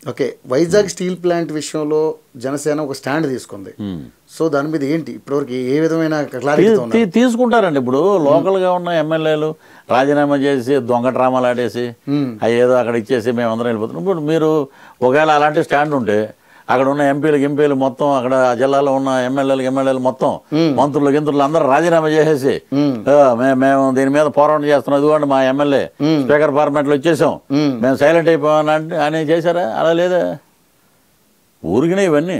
Okay Vizag steel plant విషయంలో జనసేన ఒక stand తీసుకుంది సో దాని మీద ఏంటి ఇప్పటివరకు ఏ విధమైన క్లారిటీ తీ- తీ- తీసుకుంటారండి ఇప్పుడు లోకల్గా ఉన్న ఎమ్మెల్యేలు రాజీనామా చేసి దొంగ డ్రామాలు ఆడేసి అవి ఏదో అక్కడ ఇచ్చేసి మేము అందరం వెళ్ళిపోతున్నాం ఇప్పుడు మీరు ఒకవేళ అలాంటి స్టాండ్ ఉంటే అక్కడ ఉన్న ఎంపీలకు ఎంపీలు మొత్తం అక్కడ ఆ జిల్లాలో ఉన్న ఎమ్మెల్యేలకు ఎమ్మెల్యేలు మొత్తం మంత్రులు గింత్రులు అందరూ రాజీనామా చేసేసి "ఆ, మే- మేము దీని మీద పోరాటం చేస్తున్నాం ఇదిగోండి మా ఎమ్మెల్యే స్పీకర్ పార్లమెంట్లో వచ్చేసాం మేము సైలెంట్ అయిపోయామని అని చేశారా అలా లేదా ఊరికినే ఇవన్నీ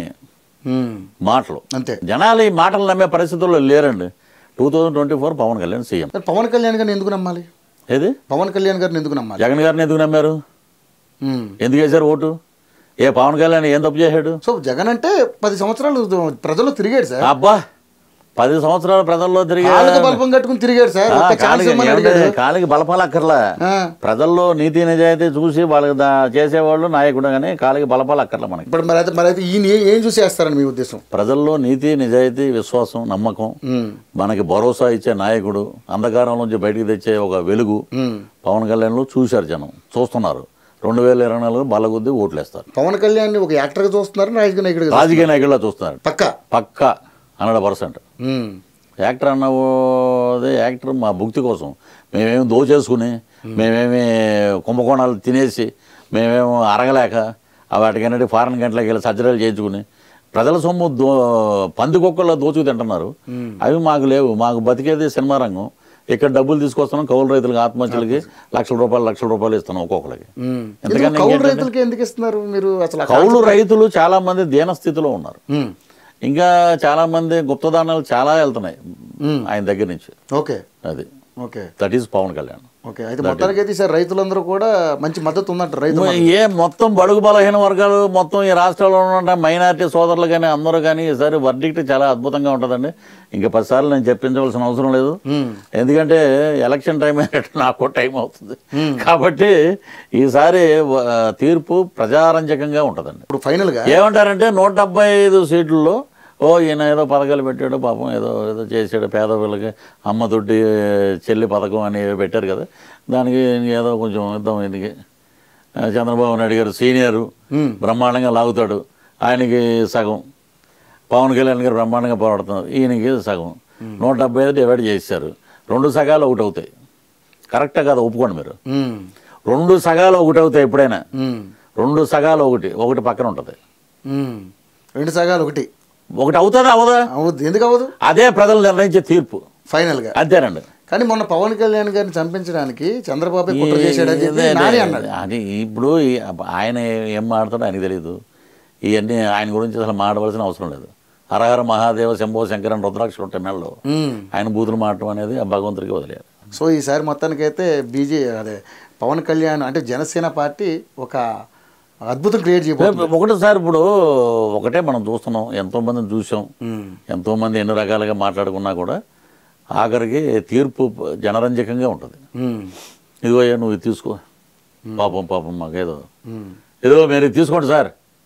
మాటలు అంతే జనాలు ఈ మాటలు నమ్మే పరిస్థితుల్లో లేరండి two thousand twenty four Pawan Kalyan CM మరి పవన్ కళ్యాణ్ గారిని ఎందుకు నమ్మాలి ఏది పవన్ కళ్యాణ్ గారిని ఎందుకు నమ్మాలి జగన్ గారిని ఎందుకు నమ్మారు ఉమ్. ఎందుకు వేశారు ఓటు ఏ పవన్ కళ్యాణ్ ఏం తప్పు చేశాడు సో జగన్ అంటే పది సంవత్సరాలు ప్రజలు తిరిగాడు సార్ అబ్బా పది సంవత్సరాలు ప్రజల్లో తిరిగి కాళ్ళకి బల్పం కట్టుకుని తిరిగాడు సార్ ఒక్క ఛాన్స్ ఇవ్వమని అడిగాడు కాలికి బలపాలు అక్కర్లా ఆ. ప్రజల్లో నీతి నిజాయితీ చూసి వాళ్ళకి దా- చేసేవాళ్ళు నాయకుడు కానీ కాలికి బలపాలు అక్కర్లా మనకి ఇప్పుడు మరి అయితే మరి అయితే ఈయన ఏ- ఏం చూసి వేస్తారని మీ ఉద్దేశం ప్రజల్లో నీతి నిజాయితీ విశ్వాసం నమ్మకం ఉమ్. మనకి భరోసా ఇచ్చే నాయకుడు అంధకారం నుంచి బయటికి తెచ్చే ఒక వెలుగు ఉమ్. పవన్ కళ్యాణ్లో చూశారు జనం చూస్తున్నారు రెండు వేల ఇరవై నాలుగు బలగుద్ది ఓట్లేస్తారు పవన్ కళ్యాణ్ ఒక యాక్టర్గా చూస్తున్నారు రాజకీయ నాయకుడిగా రాజకీయ నాయకుల్లో చూస్తున్నారు పక్క పక్క హండ్రెడ్ పర్సెంట్ యాక్టర్ అన్నది యాక్టర్ మా భుక్తి కోసం మేమేమి దోచేసుకుని మేమేమి కుంభకోణాలు తినేసి మేమేమో అరగలేక ఆ వాటికన్నిటి ఫారెన్ గంటలకు వెళ్ళి సర్జరీలు చేయించుకుని ప్రజల సొమ్ము దో పందికొక్కల్లో దోచుకు తింటున్నారు అవి మాకు లేవు మాకు బతికేది సినిమా రంగం ఇక్కడ డబ్బులు తీసుకొస్తున్నాం కౌలు రైతులకు ఆత్మహత్యలకి లక్షల రూపాయలు లక్షల రూపాయలు ఇస్తున్నాం ఒక్కొక్కరికి ఎంతకన్నా కౌలు ఇంకేంటండి? రైతులకి ఎందుకు ఇస్తున్నారు మీరు అసలు ఆ కౌలు రైతులు చాలా మంది దీనస్థితిలో ఉన్నారు ఉమ్. ఇంకా చాలా మంది గుప్తదానాలు చాలా వెళ్తున్నాయి ఆయన దగ్గర నుంచి ఓకే అది okay that is Pawan Kalyan okay అయితే మొత్తానికి అయితే ఈసారి రైతులందరూ కూడా మంచి మద్దతు ఉందంట రైతు ఏ మొత్తం బడుగు బలహీన వర్గాలు మొత్తం ఈ రాష్ట్రంలో ఉన్న మైనారిటీ సోదరులు కానీ అందరూ కానీ ఈసారి వర్డిక్ట్ చాలా అద్భుతంగా ఉంటుందండి ఇంకా పదిసార్లు నేను చెప్పించవలసిన అవసరం లేదు ఎందుకంటే ఎలక్షన్ టైం అయినట్టు నాకు టైం అవుతుంది కాబట్టి ఈసారి వ- తీర్పు ప్రజారంజకంగా ఉంటుందండి ఇప్పుడు ఫైనల్ గా ఏమంటారంటే నూట డెబ్బై ఐదు సీట్లలో ఓ ఈయన ఏదో పథకాలు పెట్టాడు పాపం ఏదో ఏదో చేసాడు పేదవాళ్ళకి అమ్మ తొట్టి చెల్లి పథకం అని పెట్టారు కదా దానికి ఏదో కొంచెం ఇద్దాం ఈయనకి ఆ, చంద్రబాబు నాయుడు గారు సీనియరు బ్రహ్మాండంగా లాగుతాడు ఆయనకి సగం పవన్ కళ్యాణ్ గారు బ్రహ్మాండంగా పోరాడుతున్నారు ఈయనకి సగం నూట డెబ్బై ఐదు డివైడ్ చేశారు రెండు సగాలు ఒకటి అవుతాయి కరెక్టే కదా ఒప్పుకోండి మీరు ఉమ్. రెండు సగాలు ఒకటి అవుతాయి ఎప్పుడైనా ఉమ్. రెండు సగాలు ఒకటి ఒకటి పక్కన ఉంటుంది ఉమ్. రెండు సగాలు ఒకటి ఒకటి అవుతుందా అవదా అవుద్ది ఎందుకు అవ్వదు అదే ప్రజలు నిర్ణయించే తీర్పు ఫైనల్ గా అంతేనండి కానీ మొన్న పవన్ కళ్యాణ్ గారిని చంపించడానికి చంద్రబాబు కుట్ర చేశాడని చెప్పి ఇదే- నాని అన్నాడు అది ఇప్పుడు ఈ- ఆయన ఏం మాట్లాడతాడో ఆయనకు తెలియదు ఇవన్నీ ఆయన గురించి అసలు మాట్లాడవలసిన అవసరం లేదు హరహర మహాదేవ శంభో శంకరన్ రుద్రాక్షలు ఉంటాయి మెడలో ఉమ్. ఆయన బూతులు మాటం అనేది ఆ భగవంతుడికి వదిలేయాలి సో ఈసారి మొత్తానికైతే బీజే అదే పవన్ కళ్యాణ్ అంటే జనసేన పార్టీ ఒక అద్భుతం క్రియేట్ చేయబోతుంది ఒకటేసారి ఇప్పుడు ఒకటే మనం చూస్తున్నాం ఎంతో మందిని చూసాం ఉమ్. ఎంతో మంది ఎన్ని రకాలుగా మాట్లాడుకున్నా కూడా ఆఖరికి తీర్పు జనరంజకంగా ఉంటుంది ఉమ్. ఇదిగో అయ్యా నువ్వు ఇది తీసుకో పాపం పాపం మాకేదో ఉమ్. ఇదిగో మీరు ఇది తీసుకోండి సార్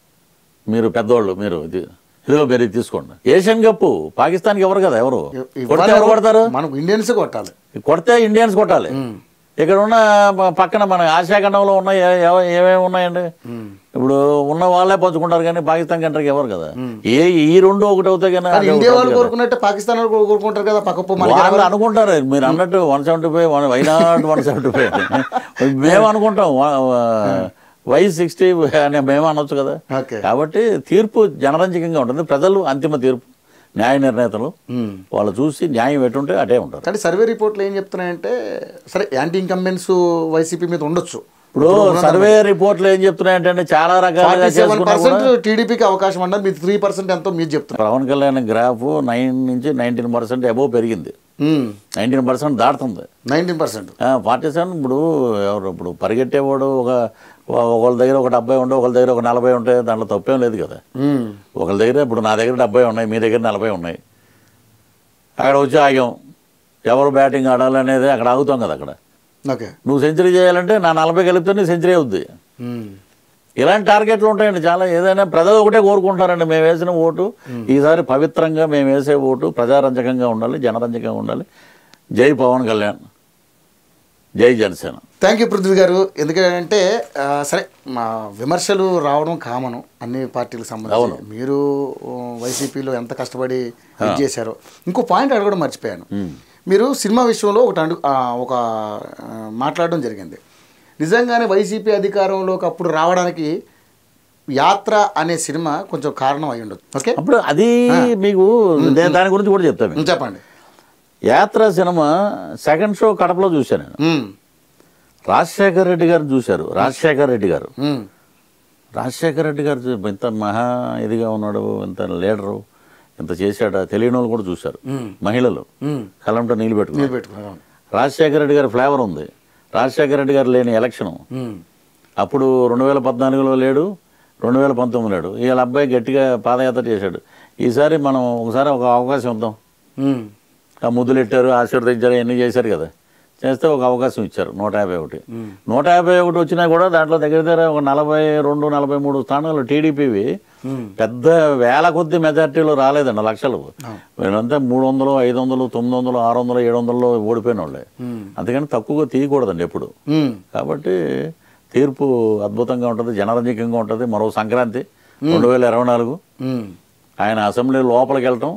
మీరు పెద్దోళ్ళు మీరు ఇది ఇదిగో మీరు ఇది తీసుకోండి ఏషియన్ కప్పు పాకిస్తాన్కి ఎవరు కదా ఎవరు ఇవ్వాలి కొడితే ఎవరు కొడతారు మనకు ఇండియన్స్ కొట్టాలి కొడితే ఇండియన్స్ కొట్టాలి ఇక్కడ ఉన్న ప- పక్కన మన ఆసియా ఖండంలో ఉన్న ఏ- ఏ- ఏమేమి ఉన్నాయండి ఇప్పుడు ఉన్న వాళ్ళే పంచుకుంటారు కానీ పాకిస్తాన్ కంట్రీకి ఎవరు కదా ఏ ఈ రెండు ఒకటి అవుతాయి కానీ కానీ అది ఒకటి ఇండియా వాళ్ళు అవుతుంది కదా. కోరుకున్నట్టే పాకిస్తాన్ వాళ్ళు కూడా కోరుకుంటారు కదా పక్క మనకి వాళ్ళు అనుకుంటారు మీరు అన్నట్టు one seventy five one why not one seventy five మేము అనుకుంటాం వై సిక్స్టీ అని మేము అనొచ్చు కదా ఓకే కాబట్టి తీర్పు జనరంజకంగా ఉంటుంది ప్రజలు అంతిమ తీర్పు న్యాయ నిర్ణేతలు వాళ్ళు చూసి న్యాయం ఎటుంటే అటే ఉంటారు కానీ సర్వే రిపోర్ట్లు ఏం చెప్తున్నాయంటే సరే యాంటీ ఇన్కంబెన్స్ వైసీపీ మీద ఉండొచ్చు ఇప్పుడు సర్వే రిపోర్ట్లు ఏం చెప్తున్నాయంటే చాలా రకాలుగా ఫార్టీ సెవెన్ చేసుకున్నా పర్సెంట్ కూడా టీడీపీకి అవకాశం అన్నారు మీరు త్రీ పర్సెంట్ ఎంతో మీరు చెప్తున్నారు పవన్ కళ్యాణ్ గ్రాఫ్ నైన్ నుంచి నైన్టీన్ పర్సెంట్ అబోవ్ పెరిగింది నైన్టీన్ పర్సెంట్ దాటుతుంది నైన్టీన్ పర్సెంట్ ఫార్టీ సెవెన్ ఇప్పుడు ఎవరు ఇప్పుడు పరిగెట్టేవాడు ఒక ఒకళ్ళ దగ్గర ఒక డెబ్బై ఉంటే ఒకళ్ళ దగ్గర ఒక నలభై ఉంటే దాంట్లో తప్పేం లేదు కదా ఒకళ్ళ దగ్గర ఇప్పుడు నా దగ్గర డెబ్బై ఉన్నాయి మీ దగ్గర నలభై ఉన్నాయి అక్కడ వచ్చి ఆగాం ఎవరు బ్యాటింగ్ ఆడాలి అనేది అక్కడ ఆగుతాం కదా అక్కడ ఓకే నువ్వు సెంచరీ చేయాలంటే నా నలభై కలిపితే నీ సెంచరీ అవుద్ది ఇలాంటి టార్గెట్లు ఉంటాయండి చాలా ఏదైనా ప్రజలు ఒకటే కోరుకుంటారండి మేము వేసిన ఓటు ఈసారి పవిత్రంగా మేము వేసే ఓటు ప్రజారంజకంగా ఉండాలి జనరంజకంగా ఉండాలి జై పవన్ కళ్యాణ్ జై జనసేన థ్యాంక్ యూ పృథ్వీ గారు ఎందుకంటే ఆ, సరే మా విమర్శలు రావడం కామను అన్ని పార్టీలకు సంబంధించి మీరు ఆ, వైసీపీలో ఎంత కష్టపడి ఇది చేశారో ఇంకో పాయింట్ అడగడం మర్చిపోయాను మీరు సినిమా విషయంలో ఒకటి అడుగు ఆ, ఒక ఆ, మాట్లాడడం జరిగింది నిజంగానే వైసీపీ అధికారంలోకి అప్పుడు రావడానికి యాత్ర అనే సినిమా కొంచెం కారణం అయి ఉండదు ఓకే అప్పుడు అది మీకు నేను దాని గురించి కూడా చెప్తాను మీకు. చెప్పండి యాత్ర సినిమా సెకండ్ షో కడపలో చూశాను నేను ఉమ్, రాజశేఖర్ రెడ్డి గారు చూశారు రాజశేఖర్ రెడ్డి గారు ఉమ్, రాజశేఖర రెడ్డి గారు చూ- ఇంత మహా ఇదిగా ఉన్నాడు ఇంత లీడరు ఇంత చేశాడా తెలియని వాళ్ళు కూడా చూశారు మహిళలు ఉమ్. కలంతో నీళ్ళు పెట్టుకున్నారు మీరు పెట్టుకున్నాను రాజశేఖర రెడ్డి గారి ఫ్లేవర్ ఉంది రాజశేఖర రెడ్డి గారు లేని ఎలక్షన్ ఉమ్, అప్పుడు రెండు వేల పద్నాలుగులో లేడు రెండు వేల పంతొమ్మిది లేడు వీళ్ళ అబ్బాయి గట్టిగా పాదయాత్ర చేశాడు ఈసారి మనం ఒకసారి ఒక అవకాశం ఇద్దాం ఉమ్, ఆ ముద్దులు పెట్టారు ఆశీర్వదించారు ఇవన్నీ చేశారు కదా చేస్తే ఒక అవకాశం ఇచ్చారు నూట యాభై ఒకటి నూట యాభై ఒకటి వచ్చినా కూడా దాంట్లో దగ్గర దగ్గర ఒక నలభై రెండు నలభై మూడు స్థానాలు టీడీపీవి ఉమ్. పెద్ద వేల కొద్ది మెజార్టీలో రాలేదండి లక్షలు వీళ్ళంతా మూడు వందలు ఐదు వందలు తొమ్మిది వందలు ఆరు వందలు ఏడు వందలు ఓడిపోయిన వాళ్ళే అందుకని తక్కువగా తీయకూడదండి ఎప్పుడు ఉమ్, కాబట్టి తీర్పు అద్భుతంగా ఉంటుంది జనరంజకంగా ఉంటుంది మరో సంక్రాంతి రెండు వేల ఇరవై నాలుగు ఉమ్. ఆయన అసెంబ్లీ లోపలికి వెళ్ళటం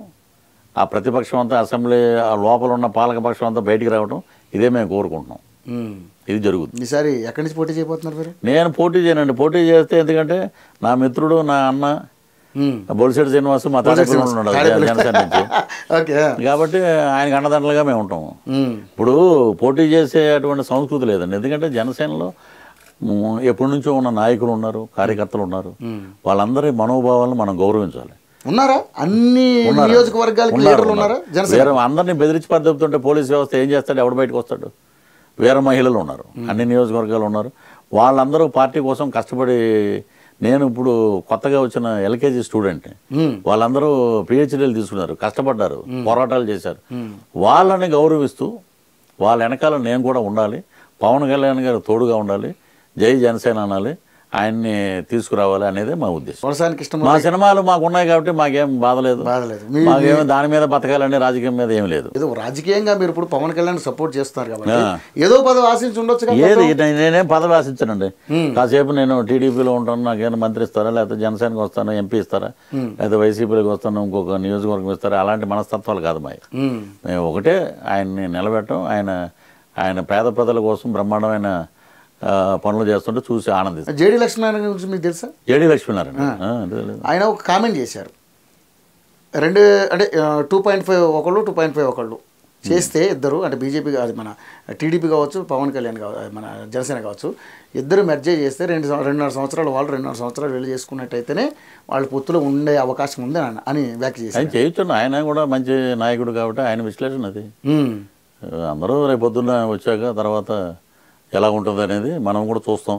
ఆ ప్రతిపక్షం అంతా అసెంబ్లీ ఆ లోపల ఉన్న పాలకపక్షం అంతా బయటికి రావటం ఇదే మేము కోరుకుంటున్నాం ఉమ్. ఇది జరుగుతుంది ఈసారి ఎక్కడి నుంచి పోటీ చేయబోతున్నారు మీరు నేను పోటీ చేయనండి పోటీ చేస్తే ఎందుకంటే నా మిత్రుడు నా అన్న ఉమ్. బొలిశెట్టి శ్రీనివాస్ మా తాడేపల్లి ఉన్నాడు తాడేపల్లి. జనసేన నుంచి ఓకే కాబట్టి ఆయనకు అండదండలుగా మేము ఉంటాము ఉమ్. ఇప్పుడు పోటీ చేసేటువంటి సంస్కృతి లేదండి ఎందుకంటే జనసేనలో మ్, ఎప్పటి నుంచో ఉన్న నాయకులు ఉన్నారు కార్యకర్తలు ఉన్నారు వాళ్ళందరి మనోభావాలను మనం గౌరవించాలి ఉన్నారా అన్ని ఉన్నారు. నియోజకవర్గాలకి ఉన్నారు, లీడర్లు ఉన్నారా ఉన్నారు. జనసేన వేరే అందరినీ బెదిరించి పద్ధతుంటే పోలీస్ వ్యవస్థ ఏం చేస్తాడు ఎవడు బయటకు వస్తాడు వేరే మహిళలు ఉన్నారు అన్ని నియోజకవర్గాలు ఉన్నారు వాళ్ళందరూ పార్టీ కోసం కష్టపడి నేను ఇప్పుడు కొత్తగా వచ్చిన ఎల్కేజీ స్టూడెంట్ ఉమ్. వాళ్ళందరూ పిహెచ్డీలు తీసుకున్నారు కష్టపడ్డారు పోరాటాలు చేశారు వాళ్ళని గౌరవిస్తూ వాళ్ళ వెనకాల నేను కూడా ఉండాలి పవన్ కళ్యాణ్ గారు తోడుగా ఉండాలి జై జనసేన అనాలి ఆయన్ని తీసుకురావాలి అనేది మా ఉద్దేశం వలసానికి ఇష్టం మా సినిమాలు మాకు ఉన్నాయి కాబట్టి మాకేం బాధ లేదు బాధలేదు మీ మాకేమో దాని మీద బతకాలని రాజకీయం మీద ఏం లేదు ఏదో రాజకీయంగా మీరు ఇప్పుడు పవన్ కళ్యాణ్ సపోర్ట్ చేస్తున్నారు కాబట్టి ఆ. ఏదో పదవి ఆశించి ఉండొచ్చు కదా ఏది నే- నేనేం పదవి ఆశించానండి కాసేపు నేను టీడీపీలో ఉంటాను నాకేమైనా మంత్రి ఇస్తారా లేకపోతే జనసేనకి వస్తాను ఎంపీ ఇస్తారా లేకపోతే వైసీపీలోకి వస్తాను ఇంకొక నియోజకవర్గం ఇస్తారా అలాంటి మనస్తత్వాలు కాదు మావి ఉమ్. మేము ఒకటే ఆయన్ని నిలబెట్టం ఆయన ఆయన పేద ప్రజల కోసం బ్రహ్మాండమైన ఆ, పనులు చేస్తుంటే చూసి ఆనందిస్తాం జేడి లక్ష్మీనారాయణ గురించి మీకు తెలుసా ఏడి లక్ష్మీనారాయణ ఆ, అదే లేదు. ఆయన ఒక కామెంట్ చేశారు రెండు అంటే టూ పాయింట్ ఫైవ్ ఒకళ్ళు టూ పాయింట్ ఫైవ్ ఒకళ్ళు చేస్తే ఇద్దరు అంటే బీజేపీ అది మన టీడీపీ కావచ్చు పవన్ కళ్యాణ్ కావచ్చు మన జనసేన కావచ్చు ఇద్దరు మెర్జే చేస్తే రెండు సం- రెండున్నర సంవత్సరాలు వాళ్ళు రెండున్నర సంవత్సరాలు వెళ్ళి చేసుకున్నట్టయితేనే వాళ్ళ పొత్తులో ఉండే అవకాశం ఉంది అని అని వ్యాఖ్య చేశారు ఆయన చేయొచ్చు ఆయన కూడా మంచి నాయకుడు కాబట్టి ఆయన విశ్లేషణ అది ఉమ్. అందరూ రేపు పొద్దున్న వచ్చాక తర్వాత ఎలా ఉంటుంది అనేది మనం కూడా చూస్తాం